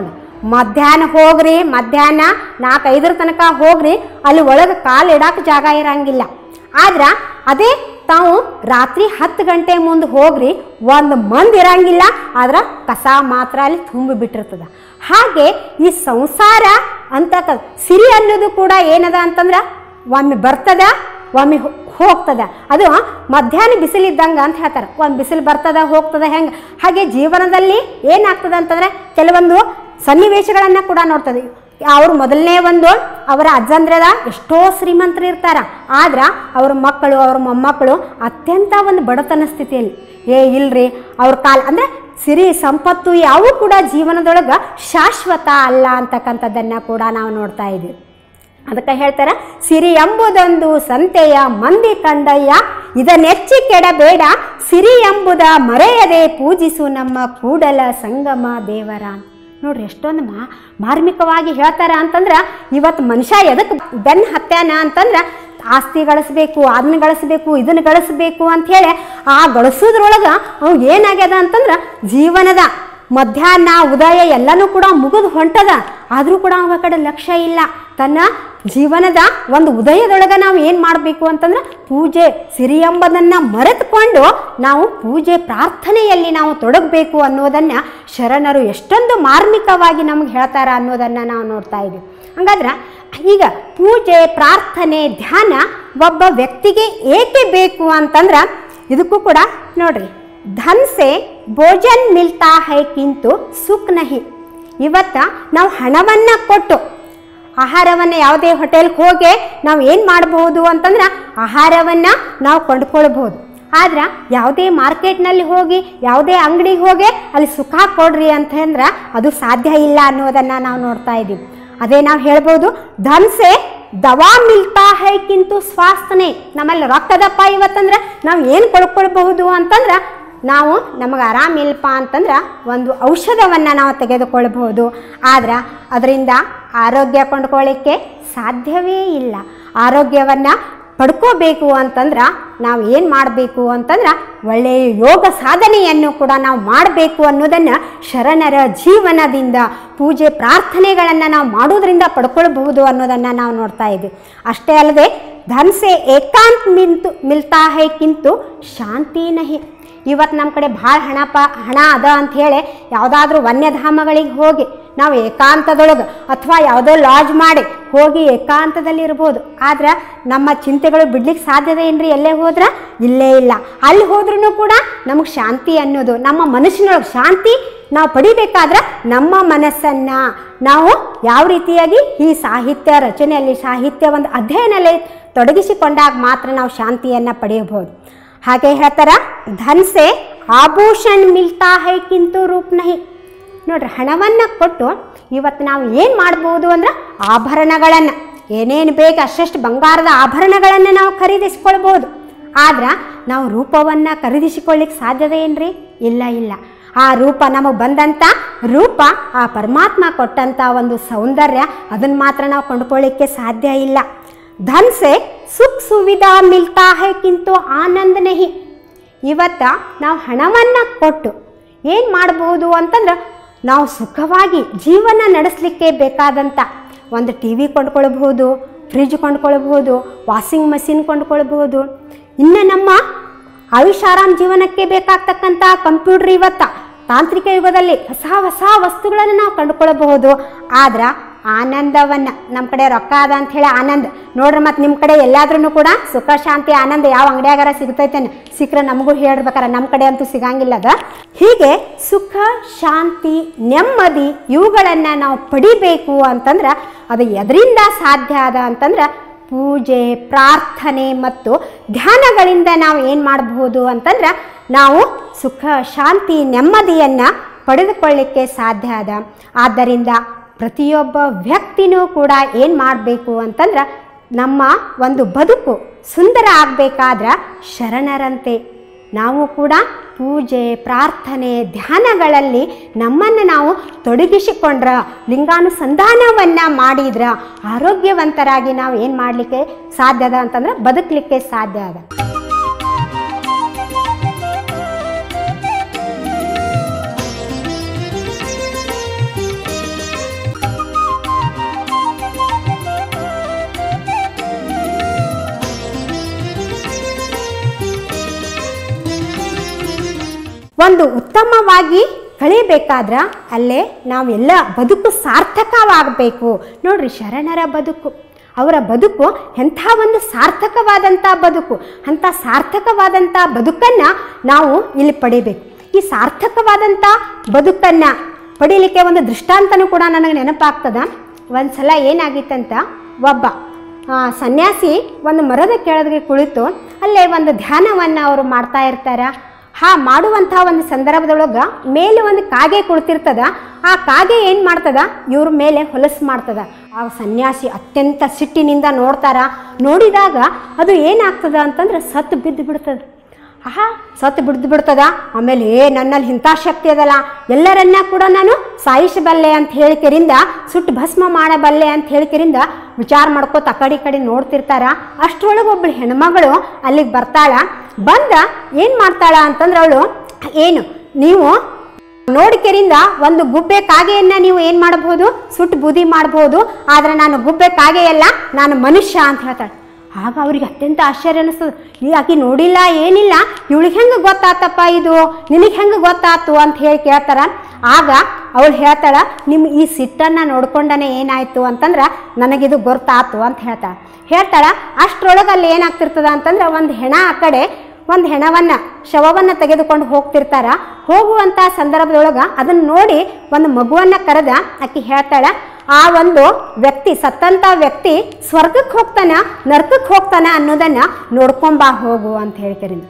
ಮಧ್ಯಾಹ್ನ ಹೋಗ್ರಿ ಮಧ್ಯಾಹ್ನ ನಾಲ್ಕೈದರ ತನಕ ಹೋಗ್ರಿ ಅಲ್ಲಿ ಒಳಗೆ ಕಾಲು ಇಡಕ್ಕೆ ಜಾಗ ಇರಂಗಿಲ್ಲ ಆದ್ರೆ ಅದೇ ತಾವು ರಾತ್ರಿ ಹತ್ತು ಗಂಟೆ ಮುಂದೆ ಹೋಗ್ರಿ ಒಂದು ಮಂದಿ ಇರಂಗಿಲ್ಲ ಆದ್ರೆ ಕಸ ಮಾತ್ರ ಅಲ್ಲಿ ತುಂಬಿ ಬಿಟ್ಟಿರ್ತದ ಹಾಗೆ ಈ ಸಂಸಾರ ಅಂತ ಕ- ಸಿರಿ ಅನ್ನೋದು ಕೂಡ ಏನದ ಅಂತಂದ್ರೆ ಒಮ್ಮೆ ಬರ್ತದ ಒಮ್ಮೆ ಹೋ- ಹೋಗ್ತದ ಅದು ಮಧ್ಯಾಹ್ನ ಬಿಸಿಲಿದ್ದಂಗೆ ಅಂತ ಹೇಳ್ತಾರೆ ಒಂದು ಬಿಸಿಲು ಬರ್ತದ ಹೋಗ್ತದ ಹೆಂಗೆ ಹಾಗೆ ಜೀವನದಲ್ಲಿ ಏನಾಗ್ತದ ಅಂತಂದ್ರೆ ಕೆಲವೊಂದು ಸನ್ನಿವೇಶಗಳನ್ನು ಕೂಡ ನೋಡ್ತದೆ ಅವ್ರು ಮೊದಲನೇ ಒಂದು ಅವರ ಅಜ್ಜಂದ್ರದ ಎಷ್ಟೋ ಶ್ರೀಮಂತರು ಇರ್ತಾರ ಆದ್ರೆ ಅವ್ರ ಮಕ್ಕಳು ಅವ್ರ ಮೊಮ್ಮಕ್ಕಳು ಅತ್ಯಂತ ಒಂದು ಬಡತನ ಸ್ಥಿತಿಯಲ್ಲಿ ಏ ಇಲ್ರಿ ಅವ್ರ ಕಾಲ ಅಂದರೆ ಸಿರಿ ಸಂಪತ್ತು ಯಾವೂ ಕೂಡ ಜೀವನದೊಳಗೆ ಶಾಶ್ವತ ಅಲ್ಲ ಅಂತಕ್ಕಂಥದ್ದನ್ನು ಕೂಡ ನಾವು ನೋಡ್ತಾ ಇದ್ದೀವಿ ಅದಕ್ಕೆ ಹೇಳ್ತಾರೆ ಸಿರಿ ಎಂಬುದೊಂದು ಸಂತೆಯ ಮಂದಿ ಕಂಡಯ್ಯ ಇದನ್ನೆಚ್ಚಿ ಕೆಡಬೇಡ ಸಿರಿ ಎಂಬುದ ಮರೆಯದೆ ಪೂಜಿಸು ನಮ್ಮ ಕೂಡಲ ಸಂಗಮ ದೇವರ ನೋಡ್ರಿ ಎಷ್ಟೊಂದು ಮಾ ಮಾರ್ಮಿಕವಾಗಿ ಹೇಳ್ತಾರ ಅಂತಂದ್ರೆ ಇವತ್ತು ಮನುಷ್ಯ ಎದಕ್ಕೆ ಬೆನ್ನು ಹತ್ಯಾನ ಅಂತಂದ್ರೆ ಆಸ್ತಿ ಗಳಿಸ್ಬೇಕು ಅದನ್ನ ಗಳಿಸ್ಬೇಕು ಇದನ್ನ ಗಳಿಸ್ಬೇಕು ಅಂಥೇಳಿ ಆ ಗಳಿಸೋದ್ರೊಳಗೆ ಅವು ಏನಾಗ್ಯದ ಅಂತಂದ್ರೆ ಜೀವನದ ಮಧ್ಯಾಹ್ನ ಉದಯ ಎಲ್ಲನೂ ಕೂಡ ಮುಗಿದು ಹೊಂಟದ ಆದರೂ ಕೂಡ ಅವ ಕಡೆ ಲಕ್ಷ್ಯ ಇಲ್ಲ ತನ್ನ ಜೀವನದ ಒಂದು ಉದಯದೊಳಗೆ ನಾವು ಏನು ಮಾಡಬೇಕು ಅಂತಂದ್ರೆ ಪೂಜೆ ಸಿರಿ ಎಂಬುದನ್ನು ಮರೆತುಕೊಂಡು ನಾವು ಪೂಜೆ ಪ್ರಾರ್ಥನೆಯಲ್ಲಿ ನಾವು ತೊಡಗಬೇಕು ಅನ್ನೋದನ್ನು ಶರಣರು ಎಷ್ಟೊಂದು ಮಾರ್ಮಿಕವಾಗಿ ನಮ್ಗೆ ಹೇಳ್ತಾರ ಅನ್ನೋದನ್ನು ನಾವು ನೋಡ್ತಾ ಇದ್ದೀವಿ ಹಂಗಾದ್ರೆ ಈಗ ಪೂಜೆ ಪ್ರಾರ್ಥನೆ ಧ್ಯಾನ ಒಬ್ಬ ವ್ಯಕ್ತಿಗೆ ಏಕೆ ಬೇಕು ಅಂತಂದ್ರೆ ಇದಕ್ಕೂ ಕೂಡ ನೋಡ್ರಿ ಧನ್ ಸೆ ಭೋಜನ್ ಮಿಲ್ತಾ ಹೈ ಕಿಂತು ಸುಖ್ ನಹಿ ಇವತ್ತ ನಾವು ಹಣವನ್ನು ಕೊಟ್ಟು ಆಹಾರವನ್ನು ಯಾವುದೇ ಹೋಟೆಲ್ಗೆ ಹೋಗಿ ನಾವು ಏನು ಮಾಡಬಹುದು ಅಂತಂದ್ರೆ ಆಹಾರವನ್ನು ನಾವು ಕೊಂಡ್ಕೊಳ್ಬೋದು ಆದ್ರೆ ಯಾವುದೇ ಮಾರ್ಕೆಟ್ನಲ್ಲಿ ಹೋಗಿ ಯಾವುದೇ ಅಂಗಡಿಗೆ ಹೋಗಿ ಅಲ್ಲಿ ಸುಖ ಕೊಡ್ರಿ ಅಂತಂದ್ರೆ ಅದು ಸಾಧ್ಯ ಇಲ್ಲ ಅನ್ನೋದನ್ನು ನಾವು ನೋಡ್ತಾ ಇದ್ದೀವಿ ಅದೇ ನಾವು ಹೇಳ್ಬೋದು ಧನ್ಸೆ ದವಾ ಮಿಲ್ತಾ ಹೈ ಕಿಂತು ಸ್ವಾಸ್ಥನೆ ನಮ್ಮಲ್ಲಿ ರೊಕ್ಕದಪ್ಪ ಇವತ್ತಂದ್ರೆ ನಾವು ಏನು ಕೊಡ್ಕೊಳ್ಬಹುದು ಅಂತಂದ್ರೆ ನಾವು ನಮಗೆ ಆರಾಮಿಲ್ಲಪ್ಪ ಅಂತಂದ್ರೆ ಒಂದು ಔಷಧವನ್ನು ನಾವು ತೆಗೆದುಕೊಳ್ಬಹುದು ಆದ್ರೆ ಅದರಿಂದ ಆರೋಗ್ಯ ಕೊಂಡ್ಕೊಳ್ಳಿಕ್ಕೆ ಸಾಧ್ಯವೇ ಇಲ್ಲ ಆರೋಗ್ಯವನ್ನು ಪಡ್ಕೋಬೇಕು ಅಂತಂದ್ರೆ ನಾವು ಏನು ಮಾಡಬೇಕು ಅಂತಂದ್ರೆ ಒಳ್ಳೆಯ ಯೋಗ ಸಾಧನೆಯನ್ನು ಕೂಡ ನಾವು ಮಾಡಬೇಕು ಅನ್ನೋದನ್ನು ಶರಣರ ಜೀವನದಿಂದ ಪೂಜೆ ಪ್ರಾರ್ಥನೆಗಳನ್ನು ನಾವು ಮಾಡೋದ್ರಿಂದ ಪಡ್ಕೊಳ್ಬಹುದು ಅನ್ನೋದನ್ನು ನಾವು ನೋಡ್ತಾ ಇದ್ದೀವಿ ಅಷ್ಟೇ ಅಲ್ಲದೆ ಧನ್ಸೆ ಏಕಾಂತ್ ಮಿಂತು ಮಿಲ್ತಾ ಹೈ ಕಿಂತು ಶಾಂತಿ ನಹಿ ಇವತ್ತು ನಮ್ಮ ಕಡೆ ಭಾಳ ಹಣ ಪ ಹಣ ಅದ ಅಂಥೇಳಿ ಯಾವುದಾದ್ರೂ ವನ್ಯಧಾಮಗಳಿಗೆ ಹೋಗಿ ನಾವು ಏಕಾಂತದೊಳಗೆ ಅಥವಾ ಯಾವುದೋ ಲಾಡ್ಜ್ ಮಾಡಿ ಹೋಗಿ ಏಕಾಂತದಲ್ಲಿ ಇರ್ಬೋದು ಆದ್ರೆ ನಮ್ಮ ಚಿಂತೆಗಳು ಬಿಡ್ಲಿಕ್ಕೆ ಸಾಧ್ಯತೆ ಏನ್ರಿ ಎಲ್ಲೇ ಹೋದ್ರೆ ಇಲ್ಲೇ ಇಲ್ಲ ಅಲ್ಲಿ ಹೋದ್ರೂ ಕೂಡ ನಮಗೆ ಶಾಂತಿ ಅನ್ನೋದು ನಮ್ಮ ಮನಸ್ಸಿನೊಳಗೆ ಶಾಂತಿ ನಾವು ಪಡಿಬೇಕಾದ್ರೆ ನಮ್ಮ ಮನಸ್ಸನ್ನು ನಾವು ಯಾವ ರೀತಿಯಾಗಿ ಈ ಸಾಹಿತ್ಯ ರಚನೆಯಲ್ಲಿ ಸಾಹಿತ್ಯ ಒಂದು ಅಧ್ಯಯನದಲ್ಲಿ ತೊಡಗಿಸಿಕೊಂಡಾಗ ಮಾತ್ರ ನಾವು ಶಾಂತಿಯನ್ನು ಪಡೆಯಬಹುದು ಹಾಗೆ ಹೇಳ್ತಾರ ಧನ್ಸೆ ಆಭೂಷಣ್ ಮಿಲ್ತಾ ಹೈ ಕಿಂತು ರೂಪ್ ನಹಿ ನೋಡ್ರಿ ಹಣವನ್ನು ಕೊಟ್ಟು ಇವತ್ತು ನಾವು ಏನು ಮಾಡ್ಬೋದು ಅಂದ್ರೆ ಆಭರಣಗಳನ್ನು ಏನೇನು ಬೇಕು ಅಷ್ಟಷ್ಟು ಬಂಗಾರದ ಆಭರಣಗಳನ್ನು ನಾವು ಖರೀದಿಸ್ಕೊಳ್ಬೋದು ಆದ್ರೆ ನಾವು ರೂಪವನ್ನು ಖರೀದಿಸಿಕೊಳ್ಳಿಕ್ಕೆ ಸಾಧ್ಯತೆ ಏನ್ರಿ ಇಲ್ಲ ಇಲ್ಲ ಆ ರೂಪ ನಮಗೆ ಬಂದಂಥ ರೂಪ ಆ ಪರಮಾತ್ಮ ಕೊಟ್ಟಂಥ ಒಂದು ಸೌಂದರ್ಯ ಅದನ್ನು ಮಾತ್ರ ನಾವು ಕೊಂಡ್ಕೊಳ್ಳಿಕ್ಕೆ ಸಾಧ್ಯ ಇಲ್ಲ धन से ಸುಖ ಸುವಿಧಾ ಮಿಲ್ತಾ ಹೈ ಕಿಂತು ಆನಂದ ನಹಿ ಇವತ್ತ ನಾವು ಹಣವನ್ನು ಕೊಟ್ಟು ಏನು ಮಾಡಬಹುದು ಅಂತಂದ್ರೆ ನಾವು ಸುಖವಾಗಿ ಜೀವನ ನಡೆಸಲಿಕ್ಕೆ ಬೇಕಾದಂಥ ಒಂದು ಟಿ ವಿ ಕೊಂಡ್ಕೊಳ್ಬಹುದು ಫ್ರಿಜ್ ಕೊಂಡ್ಕೊಳ್ಬಹುದು ವಾಷಿಂಗ್ ಮಷಿನ್ ಕೊಂಡ್ಕೊಳ್ಬಹುದು ಇನ್ನು ನಮ್ಮ ಆಯುಷಾರಾಮ್ ಜೀವನಕ್ಕೆ ಬೇಕಾಗ್ತಕ್ಕಂಥ ಕಂಪ್ಯೂಟರ್ ಇವತ್ತ ತಾಂತ್ರಿಕ ಯುಗದಲ್ಲಿ ಹೊಸ ಹೊಸ ವಸ್ತುಗಳನ್ನು ನಾವು ಕಂಡುಕೊಳ್ಳಬಹುದು ಆದ್ರೆ ಆನಂದವನ್ನು ನಮ್ಮ ಕಡೆ ರೊಕ್ಕ ಅದ ಅಂತ ಹೇಳಿ ಆನಂದ ನೋಡ್ರಿ ಮತ್ತು ನಿಮ್ಮ ಕಡೆ ಎಲ್ಲಾದ್ರೂ ಕೂಡ ಸುಖ ಶಾಂತಿ ಆನಂದ ಯಾವ ಅಂಗಡಿಯಾಗಾರ ಸಿಗ್ತೈತೇನೆ ಸಿಕ್ಕರೆ ನಮಗೂ ಹೇಳ್ಬೇಕಾರ ನಮ್ಮ ಕಡೆ ಅಂತೂ ಸಿಗಂಗಿಲ್ಲ ಅದ ಹೀಗೆ ಸುಖ ಶಾಂತಿ ನೆಮ್ಮದಿ ಇವುಗಳನ್ನು ನಾವು ಪಡಿಬೇಕು ಅಂತಂದ್ರೆ ಅದು ಎದರಿಂದ ಸಾಧ್ಯ ಅದ ಅಂತಂದ್ರೆ ಪೂಜೆ ಪ್ರಾರ್ಥನೆ ಮತ್ತು ಧ್ಯಾನಗಳಿಂದ ನಾವು ಏನು ಮಾಡಬಹುದು ಅಂತಂದ್ರೆ ನಾವು ಸುಖ ಶಾಂತಿ ನೆಮ್ಮದಿಯನ್ನು ಪಡೆದುಕೊಳ್ಳಿಕ್ಕೆ ಸಾಧ್ಯ ಅದ ಆದ್ದರಿಂದ ಪ್ರತಿಯೊಬ್ಬ ವ್ಯಕ್ತಿನೂ ಕೂಡ ಏನು ಮಾಡಬೇಕು ಅಂತಂದ್ರೆ ನಮ್ಮ ಒಂದು ಬದುಕು ಸುಂದರ ಆಗಬೇಕಾದ್ರೆ ಶರಣರಂತೆ ನಾವು ಕೂಡ ಪೂಜೆ ಪ್ರಾರ್ಥನೆ ಧ್ಯಾನಗಳಲ್ಲಿ ನಮ್ಮನ್ನು ನಾವು ತೊಡಗಿಸಿಕೊಂಡ್ರ ಲಿಂಗಾನುಸಂಧಾನವನ್ನು ಮಾಡಿದ್ರ ಆರೋಗ್ಯವಂತರಾಗಿ ನಾವು ಏನು ಮಾಡಲಿಕ್ಕೆ ಸಾಧ್ಯ ಅದ ಅಂತಂದ್ರೆ ಬದುಕಲಿಕ್ಕೆ ಸಾಧ್ಯ ಅದ ಒಂದು ಉತ್ತಮವಾಗಿ ಕಳಿಬೇಕಾದ್ರೆ ಅಲ್ಲೇ ನಾವೆಲ್ಲ ಬದುಕು ಸಾರ್ಥಕವಾಗಬೇಕು ನೋಡ್ರಿ ಶರಣರ ಬದುಕು ಅವರ ಬದುಕು ಎಂಥ ಒಂದು ಸಾರ್ಥಕವಾದಂಥ ಬದುಕು ಅಂಥ ಸಾರ್ಥಕವಾದಂಥ ಬದುಕನ್ನು ನಾವು ಇಲ್ಲಿ ಪಡಿಬೇಕು ಈ ಸಾರ್ಥಕವಾದಂಥ ಬದುಕನ್ನು ಪಡೀಲಿಕ್ಕೆ ಒಂದು ದೃಷ್ಟಾಂತನೂ ಕೂಡ ನನಗೆ ನೆನಪಾಗ್ತದ ಒಂದು ಸಲ ಏನಾಗಿತ್ತಂತ ಒಬ್ಬ ಆ, ಸನ್ಯಾಸಿ ಒಂದು ಮರದ ಕೆಳಗೆ ಕುಳಿತು ಅಲ್ಲೇ ಒಂದು ಧ್ಯಾನವನ್ನು ಅವರು ಮಾಡ್ತಾ ಇರ್ತಾರೆ ಹಾ ಮಾಡುವಂಥ ಒಂದು ಸಂದರ್ಭದೊಳಗೆ ಮೇಲೆ ಒಂದು ಕಾಗೆ ಕುಳಿತಿರ್ತದ ಆ ಕಾಗೆ ಏನು ಮಾಡ್ತದ ಇವ್ರ ಮೇಲೆ ಹೊಲಸು ಮಾಡ್ತದ ಆ ಸನ್ಯಾಸಿ ಅತ್ಯಂತ ಸಿಟ್ಟಿನಿಂದ ನೋಡ್ತಾರ ನೋಡಿದಾಗ ಅದು ಏನಾಗ್ತದ ಅಂತಂದ್ರೆ ಸತ್ತು ಬಿದ್ದು ಬಿಡ್ತದ ಆಹಾ ಸತ್ತು ಬಿಡ್ದು ಬಿಡ್ತದ ಆಮೇಲೆ ಏ ನನ್ನಲ್ಲಿ ಇಂಥ ಶಕ್ತಿ ಅದಲ್ಲ ಎಲ್ಲರನ್ನ ಕೂಡ ನಾನು ಸಾಯಿಸಬಲ್ಲೆ ಅಂತ ಹೇಳಿಕರಿಂದ ಸುಟ್ಟು ಭಸ್ಮ ಮಾಡಬಲ್ಲೆ ಅಂತ ಹೇಳಿಕರಿಂದ ವಿಚಾರ ಮಾಡ್ಕೋತ ಆ ಕಡೆ ಈ ಕಡೆ ನೋಡ್ತಿರ್ತಾರ ಅಷ್ಟರೊಳಗೆ ಒಬ್ಬಳು ಹೆಣ್ಮಗಳು ಅಲ್ಲಿಗೆ ಬರ್ತಾಳ ಬಂದ ಏನು ಮಾಡ್ತಾಳ ಅಂತಂದ್ರೆ ಅವಳು ಏನು ನೀವು ನೋಡಿಕೆರಿಂದ ಒಂದು ಗುಬ್ಬೆ ಕಾಗೆಯನ್ನ ನೀವು ಏನು ಮಾಡಬಹುದು ಸುಟ್ಟು ಬೂದಿ ಮಾಡಬಹುದು ಆದ್ರೆ ನಾನು ಗುಬ್ಬೆ ಕಾಗೆಯಲ್ಲ ನಾನು ಮನುಷ್ಯ ಅಂತ ಹೇಳ್ತಾಳೆ ಆಗ ಅವ್ರಿಗೆ ಅತ್ಯಂತ ಆಶ್ಚರ್ಯ ಅನಿಸ್ತದೆ ಈ ಆಕಿ ನೋಡಿಲ್ಲ ಏನಿಲ್ಲ ಇವಳಿಗೆ ಹೆಂಗೆ ಗೊತ್ತಾತಪ್ಪ ಇದು ನಿನಗೆ ಹೆಂಗೆ ಗೊತ್ತಾತು ಅಂತ ಹೇಳಿ ಕೇಳ್ತಾರ ಆಗ ಅವಳು ಹೇಳ್ತಾಳ ನಿಮ್ಮ ಈ ಸಿಟ್ಟನ್ನು ನೋಡ್ಕೊಂಡನೆ ಏನಾಯ್ತು ಅಂತಂದ್ರೆ ನನಗಿದು ಗೊತ್ತಾತು ಅಂತ ಹೇಳ್ತಾಳೆ ಹೇಳ್ತಾಳ ಅಷ್ಟರೊಳಗೆ ಅಲ್ಲಿ ಏನಾಗ್ತಿರ್ತದ ಅಂತಂದ್ರೆ ಒಂದು ಹೆಣ ಆ ಕಡೆ ಒಂದು ಹೆಣವನ್ನು ಶವವನ್ನು ತೆಗೆದುಕೊಂಡು ಹೋಗ್ತಿರ್ತಾರ ಹೋಗುವಂಥ ಸಂದರ್ಭದೊಳಗೆ ಅದನ್ನು ನೋಡಿ ಒಂದು ಮಗುವನ್ನು ಕರೆದ ಆಕಿ ಹೇಳ್ತಾಳ ಆ ಒಂದು ವ್ಯಕ್ತಿ ಸತ್ತಂಥ ವ್ಯಕ್ತಿ ಸ್ವರ್ಗಕ್ಕೆ ಹೋಗ್ತಾನ ನರ್ಕಕ್ಕೆ ಹೋಗ್ತಾನ ಅನ್ನೋದನ್ನು ನೋಡ್ಕೊಂಬಾ ಹೋಗು ಅಂತ ಹೇಳ್ಕರಿಂದ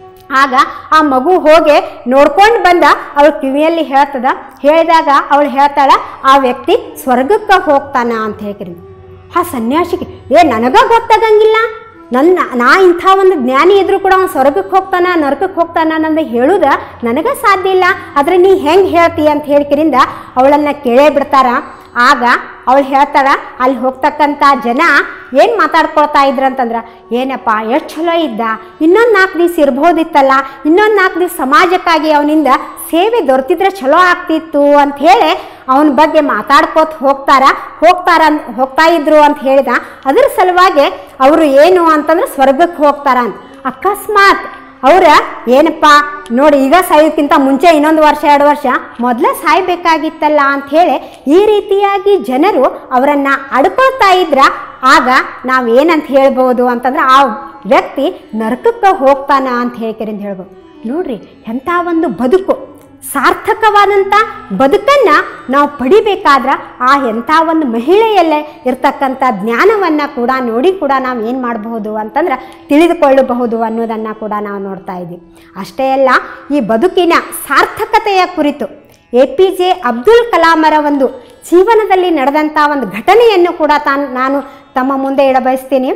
ಆಗ ಆ ಮಗು ಹೋಗಿ ನೋಡ್ಕೊಂಡು ಬಂದ ಅವಳು ಕಿವಿಯಲ್ಲಿ ಹೇಳ್ತದ ಹೇಳಿದಾಗ ಅವಳು ಹೇಳ್ತಾಳ ಆ ವ್ಯಕ್ತಿ ಸ್ವರ್ಗಕ್ಕೆ ಹೋಗ್ತಾನ ಅಂತ ಹೇಳ್ಕರಿಂದ ಆ ಸನ್ಯಾಸಿಗೆ ಏ ನನಗ ಗೊತ್ತಾಗಂಗಿಲ್ಲ ನನ್ನ ನಾ ಇಂಥ ಒಂದು ಜ್ಞಾನಿ ಇದ್ರೂ ಕೂಡ ಅವ್ನು ಸ್ವರ್ಗಕ್ಕೆ ಹೋಗ್ತಾನ ನರಕಕ್ಕೆ ಹೋಗ್ತಾನ ಅನ್ನೋದು ಹೇಳುದ ನನಗೆ ಸಾಧ್ಯ ಇಲ್ಲ ಆದರೆ ನೀ ಹೆಂಗೆ ಹೇಳ್ತಿ ಅಂತ ಹೇಳ್ಕಿರಿಂದ ಅವಳನ್ನು ಕೇಳೇ ಬಿಡ್ತಾರ ಆಗ ಅವಳು ಹೇಳ್ತಾಳ ಅಲ್ಲಿ ಹೋಗ್ತಕ್ಕಂಥ ಜನ ಏನು ಮಾತಾಡ್ಕೊಳ್ತಾ ಇದ್ರಂತಂದ್ರೆ ಏನಪ್ಪ ಎಷ್ಟು ಚಲೋ ಇದ್ದ ಇನ್ನೊಂದು ನಾಲ್ಕು ದಿವ್ಸ ಇರ್ಬೋದಿತ್ತಲ್ಲ ಇನ್ನೊಂದು ನಾಲ್ಕು ದಿವ್ಸ ಸಮಾಜಕ್ಕಾಗಿ ಅವನಿಂದ ಸೇವೆ ದೊರೆತಿದ್ರೆ ಚಲೋ ಆಗ್ತಿತ್ತು ಅಂತ ಹೇಳಿ ಅವನ ಬಗ್ಗೆ ಮಾತಾಡ್ಕೋತ ಹೋಗ್ತಾರ ಹೋಗ್ತಾರ ಅನ್- ಹೋಗ್ತಾ ಇದ್ರು ಅಂತ ಹೇಳಿದ ಅದ್ರ ಸಲುವಾಗಿ ಅವರು ಏನು ಅಂತಂದ್ರೆ ಸ್ವರ್ಗಕ್ಕೆ ಹೋಗ್ತಾರ ಅಂತ ಅಕಸ್ಮಾತ್ ಅವ್ರ ಏನಪ್ಪ ನೋಡಿ ಈಗ ಸಾಯೋಕ್ಕಿಂತ ಮುಂಚೆ ಇನ್ನೊಂದು ವರ್ಷ ಎರಡು ವರ್ಷ ಮೊದಲೇ ಸಾಯ್ಬೇಕಾಗಿತ್ತಲ್ಲ ಅಂತ ಹೇಳಿ ಈ ರೀತಿಯಾಗಿ ಜನರು ಅವರನ್ನು ಅಡ್ಕೊಳ್ತಾ ಇದ್ರ ಆಗ ನಾವೇನಂತ ಹೇಳ್ಬೋದು ಅಂತಂದ್ರೆ ಆ ವ್ಯಕ್ತಿ ನರಕಕ್ಕೆ ಹೋಗ್ತಾನ ಅಂತ ಹೇಳ್ಕರಿಂದ ಹೇಳ್ಬೋದು ನೋಡ್ರಿ ಎಂಥ ಒಂದು ಬದುಕು ಸಾರ್ಥಕವಾದಂಥ ಬದುಕನ್ನು ನಾವು ಪಡಿಬೇಕಾದ್ರೆ ಆ ಎಂಥ ಒಂದು ಮಹಿಳೆಯಲ್ಲೇ ಇರ್ತಕ್ಕಂಥ ಜ್ಞಾನವನ್ನು ಕೂಡ ನೋಡಿ ಕೂಡ ನಾವು ಏನು ಮಾಡಬಹುದು ಅಂತಂದ್ರೆ ತಿಳಿದುಕೊಳ್ಳಬಹುದು ಅನ್ನೋದನ್ನು ಕೂಡ ನಾವು ನೋಡ್ತಾ ಇದ್ದೀವಿ ಅಷ್ಟೇ ಅಲ್ಲ ಈ ಬದುಕಿನ ಸಾರ್ಥಕತೆಯ ಕುರಿತು ಎ ಪಿ ಜೆ ಅಬ್ದುಲ್ ಕಲಾಮರ ಒಂದು ಜೀವನದಲ್ಲಿ ನಡೆದಂಥ ಒಂದು ಘಟನೆಯನ್ನು ಕೂಡ ತಾನು ನಾನು ತಮ್ಮ ಮುಂದೆ ಇಡಬಯಸ್ತೀನಿ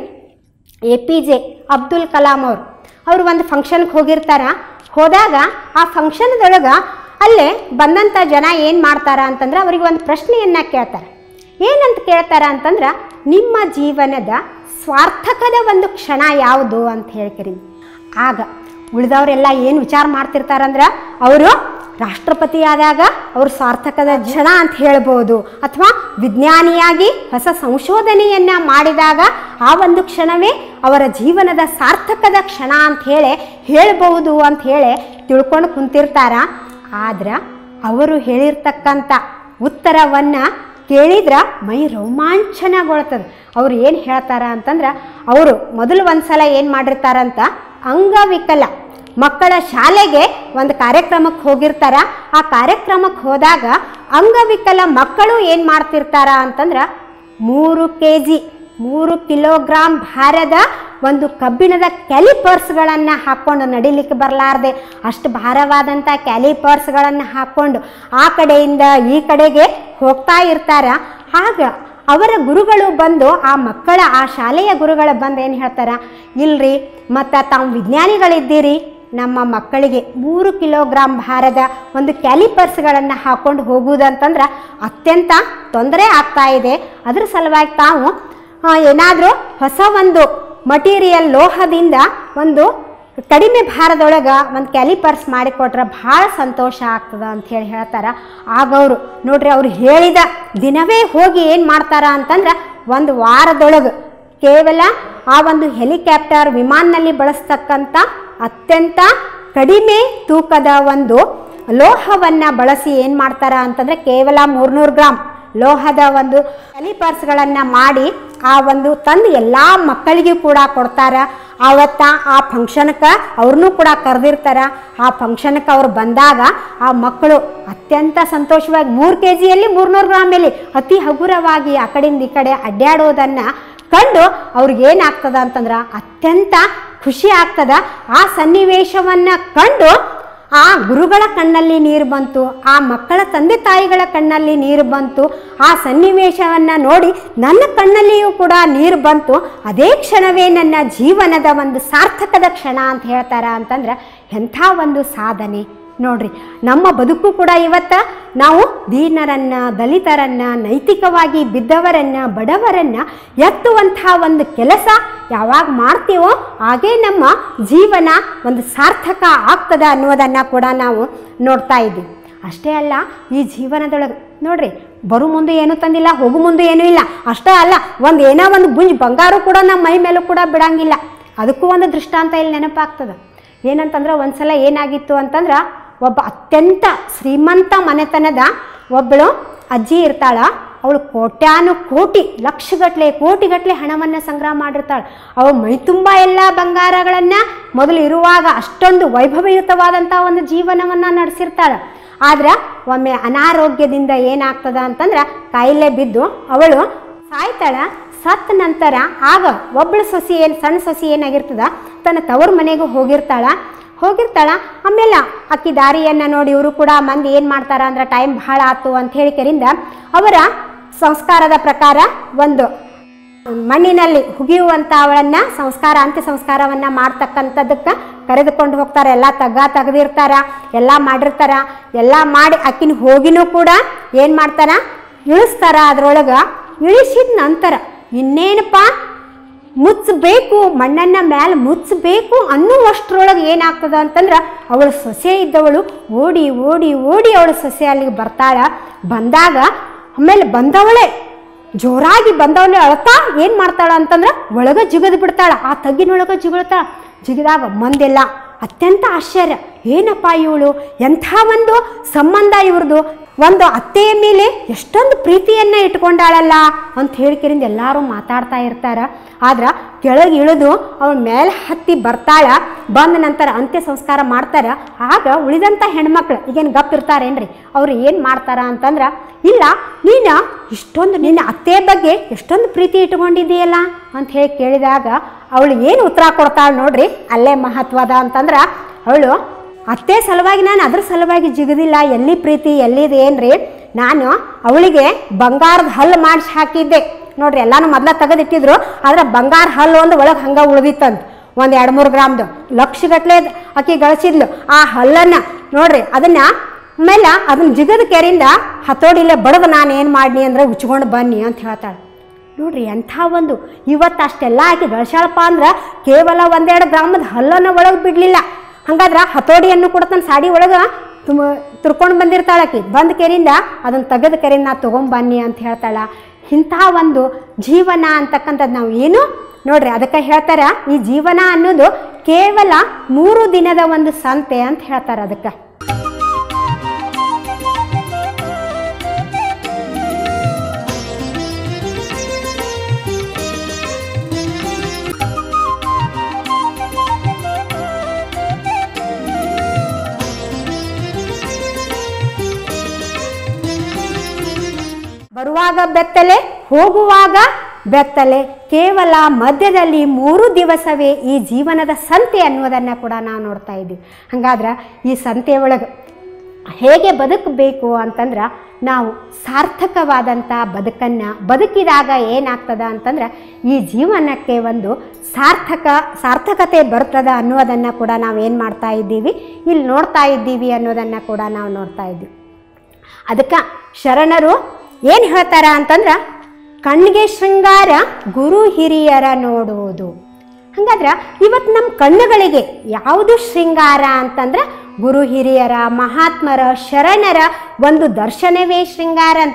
A P J Abdul Kalam ಅವರು ಅವರು ಒಂದು ಫಂಕ್ಷನ್ಗೆ ಹೋಗಿರ್ತಾರ ಹೋದಾಗ ಆ ಫಂಕ್ಷನ್ದೊಳಗೆ ಅಲ್ಲೇ ಬಂದಂಥ ಜನ ಏನು ಮಾಡ್ತಾರ ಅಂತಂದ್ರೆ ಅವರಿಗೆ ಒಂದು ಪ್ರಶ್ನೆಯನ್ನು ಕೇಳ್ತಾರೆ ಏನಂತ ಕೇಳ್ತಾರ ಅಂತಂದ್ರೆ ನಿಮ್ಮ ಜೀವನದ ಸ್ವಾರ್ಥಕದ ಒಂದು ಕ್ಷಣ ಯಾವುದು ಅಂತ ಹೇಳ್ಕರಿ ಆಗ ಉಳಿದವರೆಲ್ಲ ಏನು ವಿಚಾರ ಮಾಡ್ತಿರ್ತಾರಂದ್ರೆ ಅವರು ರಾಷ್ಟ್ರಪತಿ ಆದಾಗ ಅವರು ಸಾರ್ಥಕದ ಕ್ಷಣ ಅಂತ ಹೇಳ್ಬೋದು ಅಥವಾ ವಿಜ್ಞಾನಿಯಾಗಿ ಹೊಸ ಸಂಶೋಧನೆಯನ್ನು ಮಾಡಿದಾಗ ಆ ಒಂದು ಕ್ಷಣವೇ ಅವರ ಜೀವನದ ಸಾರ್ಥಕದ ಕ್ಷಣ ಅಂತ ಹೇಳಿ ಹೇಳ್ಬೋದು ಅಂತ ಹೇಳಿ ತಿಳ್ಕೊಂಡು ಕುಂತಿರ್ತಾರ ಆದ್ರೆ ಅವರು ಹೇಳಿರ್ತಕ್ಕಂಥ ಉತ್ತರವನ್ನು ಕೇಳಿದ್ರೆ ಮೈ ರೋಮಾಂಚನಗೊಳ್ತದೆ ಅವ್ರು ಏನು ಹೇಳ್ತಾರ ಅಂತಂದ್ರೆ ಅವರು ಮೊದಲು ಒಂದು ಸಲ ಏನು ಮಾಡಿರ್ತಾರಂತ ಅಂಗವಿಕಲ ಮಕ್ಕಳ ಶಾಲೆಗೆ ಒಂದು ಕಾರ್ಯಕ್ರಮಕ್ಕೆ ಹೋಗಿರ್ತಾರ ಆ ಕಾರ್ಯಕ್ರಮಕ್ಕೆ ಹೋದಾಗ ಅಂಗವಿಕಲ ಮಕ್ಕಳು ಏನು ಮಾಡ್ತಿರ್ತಾರ ಅಂತಂದ್ರೆ ಮೂರು ಕೆ ಜಿ ಮೂರು ಕಿಲೋಗ್ರಾಮ್ ಭಾರದ ಒಂದು ಕಬ್ಬಿಣದ ಕ್ಯಾಲಿಪರ್ಸ್ಗಳನ್ನು ಹಾಕ್ಕೊಂಡು ನಡಿಲಿಕ್ಕೆ ಬರಲಾರ್ದೆ ಅಷ್ಟು ಭಾರವಾದಂಥ ಕ್ಯಾಲಿಪರ್ಸ್ಗಳನ್ನು ಹಾಕ್ಕೊಂಡು ಆ ಕಡೆಯಿಂದ ಈ ಕಡೆಗೆ ಹೋಗ್ತಾ ಇರ್ತಾರ ಆಗ ಅವರ ಗುರುಗಳು ಬಂದು ಆ ಮಕ್ಕಳ ಆ ಶಾಲೆಯ ಗುರುಗಳು ಬಂದು ಏನು ಹೇಳ್ತಾರ ಇಲ್ರಿ ಮತ್ತು ತಾವು ವಿಜ್ಞಾನಿಗಳಿದ್ದೀರಿ ನಮ್ಮ ಮಕ್ಕಳಿಗೆ ಮೂರು ಕಿಲೋಗ್ರಾಮ್ ಭಾರದ ಒಂದು ಕ್ಯಾಲಿಪರ್ಸ್ಗಳನ್ನು ಹಾಕ್ಕೊಂಡು ಹೋಗುವುದಂತಂದ್ರೆ ಅತ್ಯಂತ ತೊಂದರೆ ಆಗ್ತಾ ಇದೆ ಅದ್ರ ಸಲುವಾಗಿ ತಾವು ಏನಾದರೂ ಹೊಸ ಒಂದು ಮಟೀರಿಯಲ್ ಲೋಹದಿಂದ ಒಂದು ಕಡಿಮೆ ಭಾರದೊಳಗೆ ಒಂದು ಕ್ಯಾಲಿಪರ್ಸ್ ಮಾಡಿಕೊಟ್ರೆ ಭಾಳ ಸಂತೋಷ ಆಗ್ತದ ಅಂತ ಹೇಳಿ ಹೇಳ್ತಾರೆ ಆಗ ಅವರು ನೋಡ್ರಿ ಅವ್ರು ಹೇಳಿದ ದಿನವೇ ಹೋಗಿ ಏನು ಮಾಡ್ತಾರ ಅಂತಂದ್ರೆ ಒಂದು ವಾರದೊಳಗೆ ಕೇವಲ ಆ ಒಂದು ಹೆಲಿಕಾಪ್ಟರ್ ವಿಮಾನಲ್ಲಿ ಬಳಸ್ತಕ್ಕಂಥ ಅತ್ಯಂತ ಕಡಿಮೆ ತೂಕದ ಒಂದು ಲೋಹವನ್ನು ಬಳಸಿ ಏನು ಮಾಡ್ತಾರ ಅಂತಂದರೆ ಕೇವಲ ಮೂರ್ನೂರು ಗ್ರಾಮ್ ಲೋಹದ ಒಂದು ಕಲಿಪರ್ಸ್ಗಳನ್ನು ಮಾಡಿ ಆ ಒಂದು ತಂದು ಎಲ್ಲ ಮಕ್ಕಳಿಗೂ ಕೂಡ ಕೊಡ್ತಾರ ಆವತ್ತ ಆ ಫಂಕ್ಷನ್ಗೆ ಅವ್ರನ್ನೂ ಕೂಡ ಕರೆದಿರ್ತಾರ ಆ ಫಂಕ್ಷನ್ಗೆ ಅವ್ರು ಬಂದಾಗ ಆ ಮಕ್ಕಳು ಅತ್ಯಂತ ಸಂತೋಷವಾಗಿ ಮೂರು ಕೆ ಜಿಯಲ್ಲಿ ಮೂರ್ನೂರು ಗ್ರಾಮಲ್ಲಿ ಅತಿ ಹಗುರವಾಗಿ ಆ ಕಡೆಯಿಂದ ಈ ಕಡೆ ಅಡ್ಡಾಡೋದನ್ನು ಕಂಡು ಅವ್ರಿಗೇನಾಗ್ತದ ಅಂತಂದ್ರೆ ಅತ್ಯಂತ ಖುಷಿ ಆಗ್ತದ ಆ ಸನ್ನಿವೇಶವನ್ನು ಕಂಡು ಆ ಗುರುಗಳ ಕಣ್ಣಲ್ಲಿ ನೀರು ಬಂತು ಆ ಮಕ್ಕಳ ತಂದೆ ತಾಯಿಗಳ ಕಣ್ಣಲ್ಲಿ ನೀರು ಬಂತು ಆ ಸನ್ನಿವೇಶವನ್ನು ನೋಡಿ ನನ್ನ ಕಣ್ಣಲ್ಲಿಯೂ ಕೂಡ ನೀರು ಬಂತು ಅದೇ ಕ್ಷಣವೇ ನನ್ನ ಜೀವನದ ಒಂದು ಸಾರ್ಥಕದ ಕ್ಷಣ ಅಂತ ಹೇಳ್ತಾರ ಅಂತಂದ್ರೆ ಎಂಥ ಒಂದು ಸಾಧನೆ ನೋಡ್ರಿ ನಮ್ಮ ಬದುಕು ಕೂಡ ಇವತ್ತ ನಾವು ದೀನರನ್ನ ದಲಿತರನ್ನ ನೈತಿಕವಾಗಿ ಬಿದ್ದವರನ್ನ ಬಡವರನ್ನ ಎತ್ತುವಂಥ ಒಂದು ಕೆಲಸ ಯಾವಾಗ ಮಾಡ್ತೀವೋ ಹಾಗೇ ನಮ್ಮ ಜೀವನ ಒಂದು ಸಾರ್ಥಕ ಆಗ್ತದ ಅನ್ನೋದನ್ನು ಕೂಡ ನಾವು ನೋಡ್ತಾ ಇದ್ದೀವಿ ಅಷ್ಟೇ ಅಲ್ಲ ಈ ಜೀವನದೊಳಗೆ ನೋಡ್ರಿ ಬರು ಮುಂದೆ ಏನೂ ತಂದಿಲ್ಲ ಹೋಗು ಮುಂದೆ ಏನೂ ಇಲ್ಲ ಅಷ್ಟೇ ಅಲ್ಲ ಒಂದು ಏನೋ ಒಂದು ಗುಂಜ್ ಬಂಗಾರ ಕೂಡ ನಮ್ಮ ಮೈ ಮೇಲೂ ಕೂಡ ಬಿಡಂಗಿಲ್ಲ ಅದಕ್ಕೂ ಒಂದು ದೃಷ್ಟಾಂತ ಇಲ್ಲಿ ನೆನಪಾಗ್ತದೆ ಏನಂತಂದ್ರೆ ಒಂದ್ಸಲ ಏನಾಗಿತ್ತು ಅಂತಂದ್ರೆ ಒಬ್ಬ ಅತ್ಯಂತ ಶ್ರೀಮಂತ ಮನೆತನದ ಒಬ್ಬಳು ಅಜ್ಜಿ ಇರ್ತಾಳ ಅವಳು ಕೋಟ್ಯಾನು ಕೋಟಿ ಲಕ್ಷಗಟ್ಟಲೆ ಕೋಟಿಗಟ್ಟಲೆ ಹಣವನ್ನು ಸಂಗ್ರಹ ಮಾಡಿರ್ತಾಳೆ ಅವಳು ಮೈ ತುಂಬ ಎಲ್ಲ ಬಂಗಾರಗಳನ್ನು ಮೊದಲು ಇರುವಾಗ ಅಷ್ಟೊಂದು ವೈಭವಯುತವಾದಂಥ ಒಂದು ಜೀವನವನ್ನು ನಡೆಸಿರ್ತಾಳೆ ಆದ್ರೆ ಒಮ್ಮೆ ಅನಾರೋಗ್ಯದಿಂದ ಏನಾಗ್ತದ ಅಂತಂದ್ರೆ ಕಾಯಿಲೆ ಬಿದ್ದು ಅವಳು ಸಾಯ್ತಾಳ ಸತ್ತ ನಂತರ ಆಗ ಒಬ್ಬಳು ಸೊಸಿ ಏನು ಸಣ್ಣ ಸೊಸಿ ಏನಾಗಿರ್ತದ ತನ್ನ ತವ್ರ ಮನೆಗೂ ಹೋಗಿರ್ತಾಳ ಹೋಗಿರ್ತಾಳ ಆಮೇಲೆ ಅಕ್ಕಿ ದಾರಿಯನ್ನು ನೋಡಿ ಇವರು ಕೂಡ ಮಂದಿ ಏನು ಮಾಡ್ತಾರ ಅಂದ್ರೆ ಟೈಮ್ ಭಾಳ ಆತು ಅಂತ ಹೇಳಿ ಕರಿಂದ ಅವರ ಸಂಸ್ಕಾರದ ಪ್ರಕಾರ ಒಂದು ಮಣ್ಣಿನಲ್ಲಿ ಹುಗಿಯುವಂಥ ಅವಳನ್ನ ಸಂಸ್ಕಾರ ಅಂತ್ಯ ಸಂಸ್ಕಾರವನ್ನು ಮಾಡ್ತಕ್ಕಂಥದ್ದಕ್ಕೆ ಕರೆದುಕೊಂಡು ಹೋಗ್ತಾರೆ ಎಲ್ಲ ತಗ್ಗ ತೆಗೆದಿರ್ತಾರ ಎಲ್ಲ ಮಾಡಿರ್ತಾರ ಎಲ್ಲ ಮಾಡಿ ಅಕ್ಕಿನ ಹೋಗಿನೂ ಕೂಡ ಏನು ಮಾಡ್ತಾರ ಇಳಿಸ್ತಾರ ಅದ್ರೊಳಗೆ ಇಳಿಸಿದ ನಂತರ ಇನ್ನೇನಪ್ಪ ಮುಚ್ಚಬೇಕು ಮಣ್ಣನ್ನು ಮ್ಯಾಲೆ ಮುಚ್ಚಬೇಕು ಅನ್ನುವಷ್ಟರೊಳಗೆ ಏನಾಗ್ತದ ಅಂತಂದ್ರೆ ಅವಳು ಸೊಸೆ ಇದ್ದವಳು ಓಡಿ ಓಡಿ ಓಡಿ ಅವಳು ಸೊಸೆ ಅಲ್ಲಿಗೆ ಬರ್ತಾಳ ಬಂದಾಗ ಆಮೇಲೆ ಬಂದವಳೇ ಜೋರಾಗಿ ಬಂದವಳೆ ಅಳ್ತಾ ಏನು ಮಾಡ್ತಾಳ ಅಂತಂದ್ರೆ ಒಳಗೆ ಜಿಗದು ಬಿಡ್ತಾಳ ಆ ತಗ್ಗಿನೊಳಗೆ ಜಿಗಳ್ತಾಳ ಜಿಗಿದಾಗ ಮಂದೆಲ್ಲ ಅತ್ಯಂತ ಆಶ್ಚರ್ಯ ಏನಪ್ಪ ಇವಳು ಎಂಥ ಒಂದು ಸಂಬಂಧ ಇವ್ರದ್ದು ಒಂದು ಅತ್ತೆಯ ಮೇಲೆ ಎಷ್ಟೊಂದು ಪ್ರೀತಿಯನ್ನು ಇಟ್ಕೊಂಡಾಳಲ್ಲ ಅಂತ ಹೇಳಿಕೆರಿಂದ ಎಲ್ಲರೂ ಮಾತಾಡ್ತಾ ಇರ್ತಾರ ಆದ್ರೆ ಕೆಳಗೆ ಇಳಿದು ಅವಳ ಮೇಲೆ ಹತ್ತಿ ಬರ್ತಾಳ ಬಂದ ನಂತರ ಅಂತ್ಯ ಸಂಸ್ಕಾರ ಮಾಡ್ತಾರ ಆಗ ಉಳಿದಂಥ ಹೆಣ್ಮಕ್ಳು ಈಗೇನು ಗಪ್ ಇರ್ತಾರೇನ್ರಿ ಅವ್ರು ಏನು ಮಾಡ್ತಾರ ಅಂತಂದ್ರೆ ಇಲ್ಲ ನೀನು ಇಷ್ಟೊಂದು ನಿನ್ನ ಅತ್ತೆ ಬಗ್ಗೆ ಎಷ್ಟೊಂದು ಪ್ರೀತಿ ಇಟ್ಕೊಂಡಿದ್ದೀಯಲ್ಲ ಅಂತ ಹೇಳಿ ಕೇಳಿದಾಗ ಅವಳು ಏನು ಉತ್ತರ ಕೊಡ್ತಾಳೆ ನೋಡ್ರಿ ಅಲ್ಲೇ ಮಹತ್ವದ ಅಂತಂದ್ರೆ ಅವಳು ಅತ್ತೆ ಸಲುವಾಗಿ ನಾನು ಅದ್ರ ಸಲುವಾಗಿ ಜಿಗದಿಲ್ಲ ಎಲ್ಲಿ ಪ್ರೀತಿ ಎಲ್ಲಿದೆ ಏನ್ರಿ ನಾನು ಅವಳಿಗೆ ಬಂಗಾರದ ಹಲ್ಲು ಮಾಡಿಸಿ ಹಾಕಿದ್ದೆ ನೋಡ್ರಿ ಎಲ್ಲಾನು ಮೊದ್ಲ ತೆಗೆದಿಟ್ಟಿದ್ರು ಆದ್ರೆ ಬಂಗಾರ ಹಲ್ಲು ಒಂದು ಒಳಗೆ ಹಂಗೆ ಉಳ್ದಿತ್ತಂತ ಒಂದು ಎರಡು ಮೂರು ಗ್ರಾಮ್ದು ಲಕ್ಷಗಟ್ಲೆ ಆಕಿ ಗಳಿಸಿದ್ಲು ಆ ಹಲ್ಲನ್ನು ನೋಡ್ರಿ ಅದನ್ನ ಆಮೇಲೆ ಅದನ್ನ ಜಿಗದ ಕೆರಿಂದ ಹತೋಡಿಲೆ ಬಡದು ನಾನು ಏನು ಮಾಡಿನಿ ಅಂದ್ರೆ ಉಚ್ಕೊಂಡು ಬನ್ನಿ ಅಂತ ಹೇಳ್ತಾಳೆ ನೋಡ್ರಿ ಎಂಥ ಒಂದು ಇವತ್ತು ಅಷ್ಟೆಲ್ಲ ಆಕಿ ಗಳಿಸ್ಯಾಳಪ್ಪ ಅಂದ್ರೆ ಕೇವಲ ಒಂದೆರಡು ಗ್ರಾಮದ ಹಲ್ಲನ್ನು ಒಳಗೆ ಬಿಡಲಿಲ್ಲ ಹಂಗಾದ್ರೆ ಹತೋಡಿಯನ್ನು ಕೂಡ ತನ್ನ ಸಾಡಿ ಒಳಗೆ ತುಂಬ ತುರ್ಕೊಂಡು ಬಂದಿರ್ತಾಳೆ ಆಕಿ ಬಂದ ಕೆರಿಂದ ಅದನ್ನು ತೆಗೆದ ಕೆರಿಂದ ನಾ ತೊಗೊಂಬನ್ನಿ ಅಂತ ಹೇಳ್ತಾಳ ಇಂಥ ಒಂದು ಜೀವನ ಅಂತಕ್ಕಂಥದ್ದು ನಾವು ಏನು ನೋಡ್ರಿ ಅದಕ್ಕೆ ಹೇಳ್ತಾರ ಈ ಜೀವನ ಅನ್ನೋದು ಕೇವಲ ಮೂರು ದಿನದ ಒಂದು ಸಂತೆ ಅಂತ ಹೇಳ್ತಾರೆ ಅದಕ್ಕೆ ಬರುವಾಗ ಬೆತ್ತಲೆ ಹೋಗುವಾಗ ಬೆತ್ತಲೆ ಕೇವಲ ಮಧ್ಯದಲ್ಲಿ ಮೂರು ದಿವಸವೇ ಈ ಜೀವನದ ಸಂತೆ ಅನ್ನೋದನ್ನು ಕೂಡ ನಾವು ನೋಡ್ತಾ ಇದ್ದೀವಿ ಹಂಗಾದ್ರೆ ಈ ಸಂತೆ ಒಳಗೆ ಹೇಗೆ ಬದುಕಬೇಕು ಅಂತಂದ್ರೆ ನಾವು ಸಾರ್ಥಕವಾದಂಥ ಬದುಕನ್ನು ಬದುಕಿದಾಗ ಏನಾಗ್ತದ ಅಂತಂದ್ರೆ ಈ ಜೀವನಕ್ಕೆ ಒಂದು ಸಾರ್ಥಕ ಸಾರ್ಥಕತೆ ಬರ್ತದ ಅನ್ನೋದನ್ನು ಕೂಡ ನಾವು ಏನು ಮಾಡ್ತಾ ಇದ್ದೀವಿ ಇಲ್ಲಿ ನೋಡ್ತಾ ಇದ್ದೀವಿ ಅನ್ನೋದನ್ನು ಕೂಡ ನಾವು ನೋಡ್ತಾ ಇದ್ದೀವಿ ಅದಕ್ಕೆ ಶರಣರು ಏನು ಹೇಳ್ತಾರ ಅಂತಂದ್ರೆ ಕಣ್ಣಿಗೆ ಶೃಂಗಾರ ಗುರು ಹಿರಿಯರ ನೋಡುವುದು ಹಂಗಾದ್ರೆ ಇವತ್ತು ನಮ್ಮ ಕಣ್ಣುಗಳಿಗೆ ಯಾವುದು ಶೃಂಗಾರ ಅಂತಂದ್ರೆ ಗುರು ಹಿರಿಯರ ಮಹಾತ್ಮರ ಶರಣರ ಒಂದು ದರ್ಶನವೇ ಶೃಂಗಾರ ಅಂತ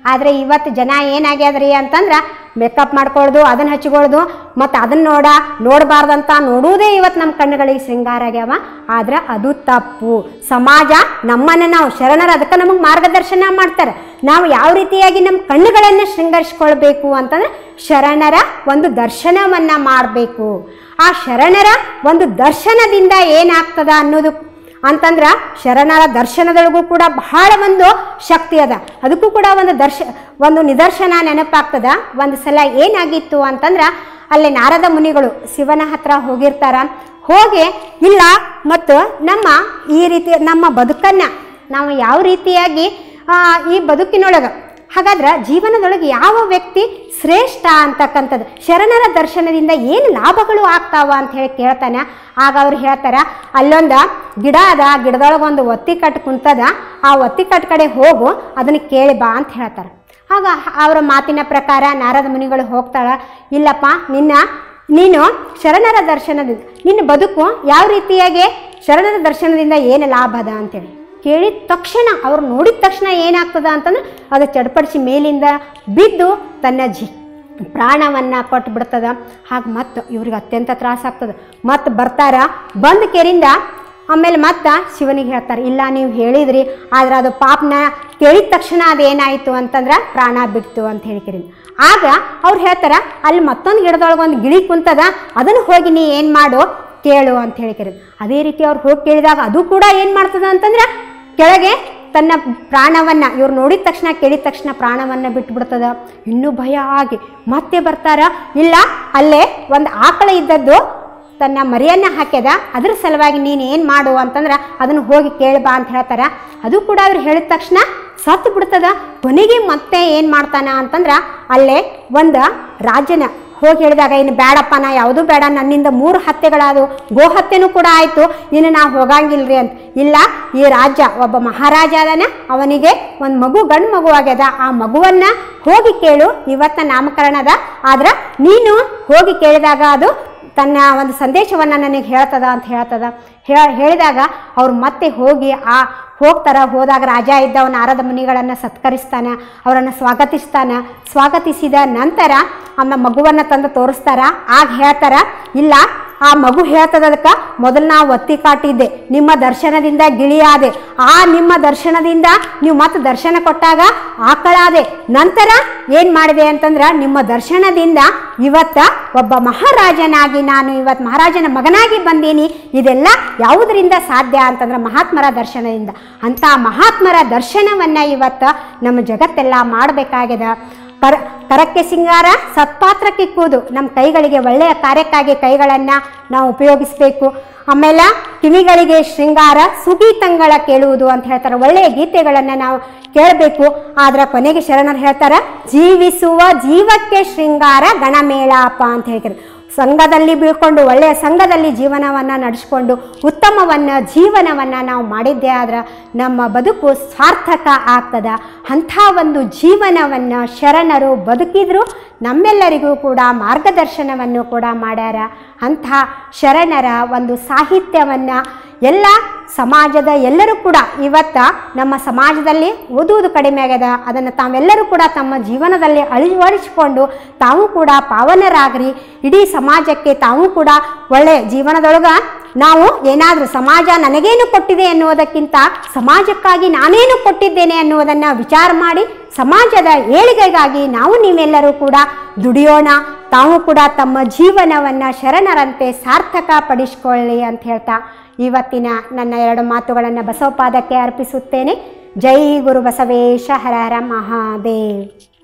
ಆದರೆ ಇವತ್ತು ಜನ ಏನಾಗ್ಯದ್ರಿ ಅಂತಂದ್ರೆ ಮೇಕಪ್ ಮಾಡ್ಕೊಳ್ಳೋದು ಅದನ್ನು ಹಚ್ಕೊಳ್ಳೋದು ಮತ್ತು ಅದನ್ನು ನೋಡ ನೋಡಬಾರ್ದಂತ ನೋಡುವುದೇ ಇವತ್ತು ನಮ್ಮ ಕಣ್ಣುಗಳಿಗೆ ಶೃಂಗಾರ ಆಗ್ಯಾವ ಆದ್ರೆ ಅದು ತಪ್ಪು ಸಮಾಜ ನಮ್ಮನ್ನು ನಾವು ಶರಣರು ಅದಕ್ಕೆ ನಮಗೆ ಮಾರ್ಗದರ್ಶನ ಮಾಡ್ತಾರೆ ನಾವು ಯಾವ ರೀತಿಯಾಗಿ ನಮ್ಮ ಕಣ್ಣುಗಳನ್ನು ಶೃಂಗರಿಸ್ಕೊಳ್ಬೇಕು ಅಂತಂದ್ರೆ ಶರಣರ ಒಂದು ದರ್ಶನವನ್ನು ಮಾಡಬೇಕು ಆ ಶರಣರ ಒಂದು ದರ್ಶನದಿಂದ ಏನಾಗ್ತದ ಅನ್ನೋದು ಅಂತಂದ್ರೆ ಶರಣರ ದರ್ಶನದೊಳಗೂ ಕೂಡ ಬಹಳ ಒಂದು ಶಕ್ತಿ ಅದ ಅದಕ್ಕೂ ಕೂಡ ಒಂದು ದರ್ಶ ಒಂದು ನಿದರ್ಶನ ನೆನಪಾಗ್ತದ ಒಂದು ಸಲ ಏನಾಗಿತ್ತು ಅಂತಂದ್ರೆ ಅಲ್ಲಿ ನಾರದ ಮುನಿಗಳು ಶಿವನ ಹತ್ರ ಹೋಗಿರ್ತಾರ ಹೋಗಿ ಇಲ್ಲ ಮತ್ತು ನಮ್ಮ ಈ ರೀತಿ ನಮ್ಮ ಬದುಕನ್ನು ನಾವು ಯಾವ ರೀತಿಯಾಗಿ ಆ, ಈ ಬದುಕಿನೊಳಗೆ ಹಾಗಾದ್ರೆ ಜೀವನದೊಳಗೆ ಯಾವ ವ್ಯಕ್ತಿ ಶ್ರೇಷ್ಠ ಅಂತಕ್ಕಂಥದ್ದು ಶರಣರ ದರ್ಶನದಿಂದ ಏನು ಲಾಭಗಳು ಆಗ್ತಾವ ಅಂತ ಹೇಳಿ ಕೇಳ್ತಾನೆ ಆಗ ಅವ್ರು ಹೇಳ್ತಾರ ಅಲ್ಲೊಂದು ಗಿಡ ಅದ ಆ ಗಿಡದೊಳಗೆ ಒಂದು ಒತ್ತಿ ಕಟ್ಟು ಕುಂತದ ಆ ಒತ್ತಿ ಕಟ್ಟು ಕಡೆ ಹೋಗು ಅದನ್ನು ಕೇಳಿ ಬಾ ಅಂತ ಹೇಳ್ತಾರೆ ಆಗ ಅವರ ಮಾತಿನ ಪ್ರಕಾರ ನಾರದ ಮುನಿಗಳು ಹೋಗ್ತಾಳ ಇಲ್ಲಪ್ಪ ನಿನ್ನ ನೀನು ಶರಣರ ದರ್ಶನದಿಂದ ನಿನ್ನ ಬದುಕು ಯಾವ ರೀತಿಯಾಗಿ ಶರಣರ ದರ್ಶನದಿಂದ ಏನು ಲಾಭ ಅದ ಅಂತೇಳಿ ಕೇಳಿದ ತಕ್ಷಣ ಅವ್ರು ನೋಡಿದ ತಕ್ಷಣ ಏನಾಗ್ತದ ಅಂತಂದ್ರೆ ಅದು ಚಡ್ಪಡಿಸಿ ಮೇಲಿಂದ ಬಿದ್ದು ತನ್ನ ಜಿ ಪ್ರಾಣವನ್ನು ಕೊಟ್ಟು ಬಿಡ್ತದ ಹಾಗೆ ಮತ್ತು ಇವ್ರಿಗೆ ಅತ್ಯಂತ ತ್ರಾಸಾಗ್ತದೆ ಮತ್ತು ಬರ್ತಾರ ಬಂದ ಕೆರಿಂದ ಆಮೇಲೆ ಮತ್ತೆ ಶಿವನಿಗೆ ಹೇಳ್ತಾರೆ ಇಲ್ಲ ನೀವು ಹೇಳಿದ್ರಿ ಆದ್ರೆ ಅದು ಪಾಪನ ಕೇಳಿದ ತಕ್ಷಣ ಅದೇನಾಯಿತು ಅಂತಂದ್ರೆ ಪ್ರಾಣ ಬಿಡ್ತು ಅಂತ ಹೇಳಿಕಿರಿ ಆಗ ಅವ್ರು ಹೇಳ್ತಾರ ಅಲ್ಲಿ ಮತ್ತೊಂದು ಗಿಡದೊಳಗೆ ಒಂದು ಗಿಳಿ ಕುಂತದ ಅದನ್ನು ಹೋಗಿ ನೀ ಏನು ಮಾಡು ಕೇಳು ಅಂತ ಹೇಳಿಕಿರಿ ಅದೇ ರೀತಿ ಅವ್ರು ಹೋಗಿ ಕೇಳಿದಾಗ ಅದು ಕೂಡ ಏನು ಮಾಡ್ತದ ಅಂತಂದ್ರೆ ಕೆಳಗೆ ತನ್ನ ಪ್ರಾಣವನ್ನ ಇವ್ರು ನೋಡಿದ ತಕ್ಷಣ ಕೇಳಿದ ತಕ್ಷಣ ಪ್ರಾಣವನ್ನ ಬಿಟ್ಬಿಡ್ತದ ಇನ್ನೂ ಭಯ ಆಗಿ ಮತ್ತೆ ಬರ್ತಾರ ಇಲ್ಲ ಅಲ್ಲೇ ಒಂದು ಆಕಳ ಇದ್ದದ್ದು ತನ್ನ ಮರಿಯನ್ನ ಹಾಕ್ಯದ ಅದ್ರ ಸಲುವಾಗಿ ನೀನು ಏನು ಮಾಡು ಅಂತಂದ್ರೆ ಅದನ್ನು ಹೋಗಿ ಕೇಳ್ಬಾ ಅಂತ ಹೇಳ್ತಾರ ಅದು ಕೂಡ ಅವ್ರು ಹೇಳಿದ ತಕ್ಷಣ ಸತ್ತು ಬಿಡ್ತದ ಕೊನೆಗೆ ಮತ್ತೆ ಏನು ಮಾಡ್ತಾನ ಅಂತಂದ್ರೆ ಅಲ್ಲೇ ಒಂದು ರಾಜನ ಹೋಗಿ ಹೇಳಿದಾಗ ಇನ್ನು ಬೇಡಪ್ಪ ನಾ ಯಾವುದೂ ಬೇಡ ನನ್ನಿಂದ ಮೂರು ಹತ್ಯೆಗಳಾದವು ಗೋ ಹತ್ಯೆನೂ ಕೂಡ ಆಯಿತು ಇನ್ನು ನಾ ಹೋಗಂಗಿಲ್ರಿ ಅಂತ ಇಲ್ಲ ಈ ರಾಜ್ಯ ಒಬ್ಬ ಮಹಾರಾಜ ಅದನ ಅವನಿಗೆ ಒಂದು ಮಗು ಗಂಡು ಮಗು ಆಗ್ಯದ ಆ ಮಗುವನ್ನ ಹೋಗಿ ಕೇಳು ಇವತ್ತ ನಾಮಕರಣ ಅದ ಆದ್ರೆ ನೀನು ಹೋಗಿ ಕೇಳಿದಾಗ ಅದು ತನ್ನ ಒಂದು ಸಂದೇಶವನ್ನು ನನಗೆ ಹೇಳ್ತದ ಅಂತ ಹೇಳ್ತದ ಹೇ- ಹೇಳಿದಾಗ ಅವ್ರು ಮತ್ತೆ ಹೋಗಿ ಆ ಹೋಗ್ತಾರ ಹೋದಾಗ ರಾಜ ಇದ್ದವ ನಾರದ ಮುನಿಗಳನ್ನು ಸತ್ಕರಿಸ್ತಾನ ಅವರನ್ನು ಸ್ವಾಗತಿಸ್ತಾನ ಸ್ವಾಗತಿಸಿದ ನಂತರ ಆಮ ಮಗುವನ್ನು ತಂದು ತೋರಿಸ್ತಾರ ಆಗ ಹೇಳ್ತಾರ ಇಲ್ಲ ಆ ಮಗು ಹೇಳ್ತದ ಅದಕ್ಕೆ ಮೊದಲು ನಾವು ಒತ್ತಿ ಕಾಟಿದ್ದೆ ನಿಮ್ಮ ದರ್ಶನದಿಂದ ಗಿಳಿಯಾದೆ ಆ ನಿಮ್ಮ ದರ್ಶನದಿಂದ ನೀವು ಮತ್ತೆ ದರ್ಶನ ಕೊಟ್ಟಾಗ ಆಕಳಾದೆ ನಂತರ ಏನು ಮಾಡಿದೆ ಅಂತಂದ್ರೆ ನಿಮ್ಮ ದರ್ಶನದಿಂದ ಇವತ್ತ ಒಬ್ಬ ಮಹಾರಾಜನಾಗಿ ನಾನು ಇವತ್ತು ಮಹಾರಾಜನ ಮಗನಾಗಿ ಬಂದೀನಿ ಇದೆಲ್ಲ ಯಾವುದರಿಂದ ಸಾಧ್ಯ ಅಂತಂದ್ರೆ ಮಹಾತ್ಮರ ದರ್ಶನದಿಂದ ಅಂಥ ಮಹಾತ್ಮರ ದರ್ಶನವನ್ನು ಇವತ್ತು ನಮ್ಮ ಜಗತ್ತೆಲ್ಲ ಮಾಡಬೇಕಾಗ್ಯದ ಕರ ಕರಕ್ಕೆ ಸಿಂಗಾರ ಸತ್ಪಾತ್ರಕ್ಕೆ ಕೂದು ನಮ್ಮ ಕೈಗಳಿಗೆ ಒಳ್ಳೆಯ ಕಾರ್ಯಕ್ಕಾಗಿ ಕೈಗಳನ್ನು ನಾವು ಉಪಯೋಗಿಸಬೇಕು ಆಮೇಲೆ ಕಿವಿಗಳಿಗೆ ಶೃಂಗಾರ ಸುಗೀತಂಗಳ ಕೇಳುವುದು ಅಂತ ಹೇಳ್ತಾರೆ ಒಳ್ಳೆಯ ಗೀತೆಗಳನ್ನು ನಾವು ಕೇಳಬೇಕು ಆದ್ರೆ ಕೊನೆಗೆ ಶರಣರು ಹೇಳ್ತಾರೆ ಜೀವಿಸುವ ಜೀವಕ್ಕೆ ಶೃಂಗಾರ ಗಣಮೇಳಾಪ ಅಂತ ಹೇಳ್ತಾರೆ ಸಂಘದಲ್ಲಿ ಬೀಳ್ಕೊಂಡು ಒಳ್ಳೆಯ ಸಂಘದಲ್ಲಿ ಜೀವನವನ್ನು ನಡೆಸ್ಕೊಂಡು ಉತ್ತಮವನ್ನು ಜೀವನವನ್ನು ನಾವು ಮಾಡಿದ್ದೇ ಆದ್ರೆ ನಮ್ಮ ಬದುಕು ಸಾರ್ಥಕ ಆಗ್ತದ ಅಂಥ ಒಂದು ಜೀವನವನ್ನು ಶರಣರು ಬದುಕಿದ್ರು ನಮ್ಮೆಲ್ಲರಿಗೂ ಕೂಡ ಮಾರ್ಗದರ್ಶನವನ್ನು ಕೂಡ ಮಾಡ್ಯಾರ ಅಂಥ ಶರಣರ ಒಂದು ಸಾಹಿತ್ಯವನ್ನು ಎಲ್ಲ ಸಮಾಜದ ಎಲ್ಲರೂ ಕೂಡ ಇವತ್ತ ನಮ್ಮ ಸಮಾಜದಲ್ಲಿ ಓದುವುದು ಕಡಿಮೆ ಆಗ್ಯದ ಅದನ್ನು ತಾವೆಲ್ಲರೂ ಕೂಡ ತಮ್ಮ ಜೀವನದಲ್ಲಿ ಅಳವಡಿಸಿಕೊಂಡು ತಾವು ಕೂಡ ಪಾವನರಾಗ್ರಿ ಇಡೀ ಸಮಾಜಕ್ಕೆ ತಾವು ಕೂಡ ಒಳ್ಳೆ ಜೀವನದೊಳಗ ನಾವು ಏನಾದರೂ ಸಮಾಜ ನನಗೇನು ಕೊಟ್ಟಿದೆ ಅನ್ನುವುದಕ್ಕಿಂತ ಸಮಾಜಕ್ಕಾಗಿ ನಾನೇನು ಕೊಟ್ಟಿದ್ದೇನೆ ಅನ್ನುವುದನ್ನು ವಿಚಾರ ಮಾಡಿ ಸಮಾಜದ ಏಳಿಗೆಗಾಗಿ ನಾವು ನೀವೆಲ್ಲರೂ ಕೂಡ ದುಡಿಯೋಣ ತಾವು ಕೂಡ ತಮ್ಮ ಜೀವನವನ್ನು ಶರಣರಂತೆ ಸಾರ್ಥಕ ಪಡಿಸ್ಕೊಳ್ಳಿ ಅಂತ ಹೇಳ್ತಾ ಇವತ್ತಿನ ನನ್ನ ಎರಡು ಮಾತುಗಳನ್ನು ಬಸವಪಾದಕ್ಕೆ ಅರ್ಪಿಸುತ್ತೇನೆ ಜೈ ಗುರು ಬಸವೇಶ ಹರ ಹರ ಮಹಾದೇವ್